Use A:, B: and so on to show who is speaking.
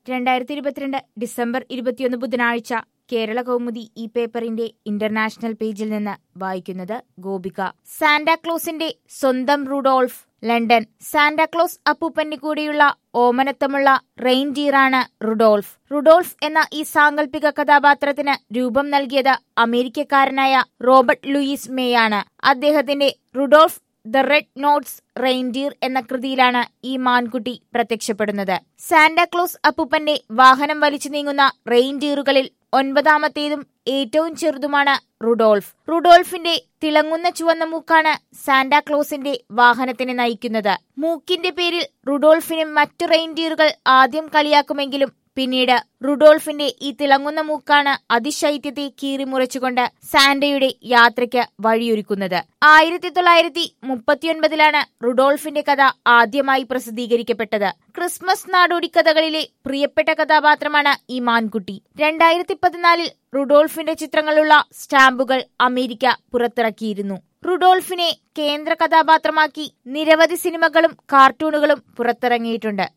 A: രണ്ടായിരത്തി ഇരുപത്തിരണ്ട് ഡിസംബർ ഇരുപത്തിയൊന്ന് ബുധനാഴ്ച കേരള കൗമുദി ഈ പേപ്പറിന്റെ ഇന്റർനാഷണൽ പേജിൽ നിന്ന് വായിക്കുന്നത് ഗോപിക സാന്റാക്ലോസിന്റെ സ്വന്തം റുഡോൾഫ് ലണ്ടൻ സാന്റാക്ലോസ് അപ്പൂപ്പന്റെ കൂടെയുള്ള ഓമനത്തമുള്ള റെയിൻഡീറാണ് റുഡോൾഫ് റുഡോൾഫ് എന്ന ഈ സാങ്കല്പിക കഥാപാത്രത്തിന് രൂപം നൽകിയത് അമേരിക്കക്കാരനായ റോബർട്ട് ലൂയിസ് മേയാണ് അദ്ദേഹത്തിന്റെ റുഡോൾഫ് ദ റെഡ് നോട്ട്സ് റെയിൻഡീർ എന്ന കൃതിയിലാണ് ഈ മാൻകുട്ടി പ്രത്യക്ഷപ്പെടുന്നത് സാന്റാക്ലോസ് അപ്പൂപ്പന്റെ വാഹനം വലിച്ചു നീങ്ങുന്ന റെയിൻഡീറുകളിൽ ഒൻപതാമത്തേതും ഏറ്റവും ചെറുതുമാണ് റുഡോൾഫ് റുഡോൾഫിന്റെ തിളങ്ങുന്ന ചുവന്ന മൂക്കാണ് സാന്റാക്ലോസിന്റെ വാഹനത്തിനെ നയിക്കുന്നത് മൂക്കിന്റെ പേരിൽ റുഡോൾഫിനെ മറ്റു റെയിൻഡീറുകൾ ആദ്യം കളിയാക്കുമെങ്കിലും പിന്നീട് റുഡോൾഫിന്റെ ഈ തിളങ്ങുന്ന മൂക്കാണ് അതിശൈത്യത്തെ കീറിമുറച്ചുകൊണ്ട് സാന്റയുടെ യാത്രയ്ക്ക് വഴിയൊരുക്കുന്നത് ആയിരത്തി തൊള്ളായിരത്തി മുപ്പത്തിയൊൻപതിലാണ് റുഡോൾഫിന്റെ കഥ ആദ്യമായി പ്രസിദ്ധീകരിക്കപ്പെട്ടത് ക്രിസ്മസ് നാടോടി കഥകളിലെ പ്രിയപ്പെട്ട കഥാപാത്രമാണ് ഈ മാൻകുട്ടി രണ്ടായിരത്തി പതിനാലിൽ റുഡോൾഫിന്റെ ചിത്രങ്ങളുള്ള സ്റ്റാമ്പുകൾ അമേരിക്ക പുറത്തിറക്കിയിരുന്നു റുഡോൾഫിനെ കേന്ദ്ര കഥാപാത്രമാക്കി നിരവധി സിനിമകളും കാർട്ടൂണുകളും പുറത്തിറങ്ങിയിട്ടുണ്ട്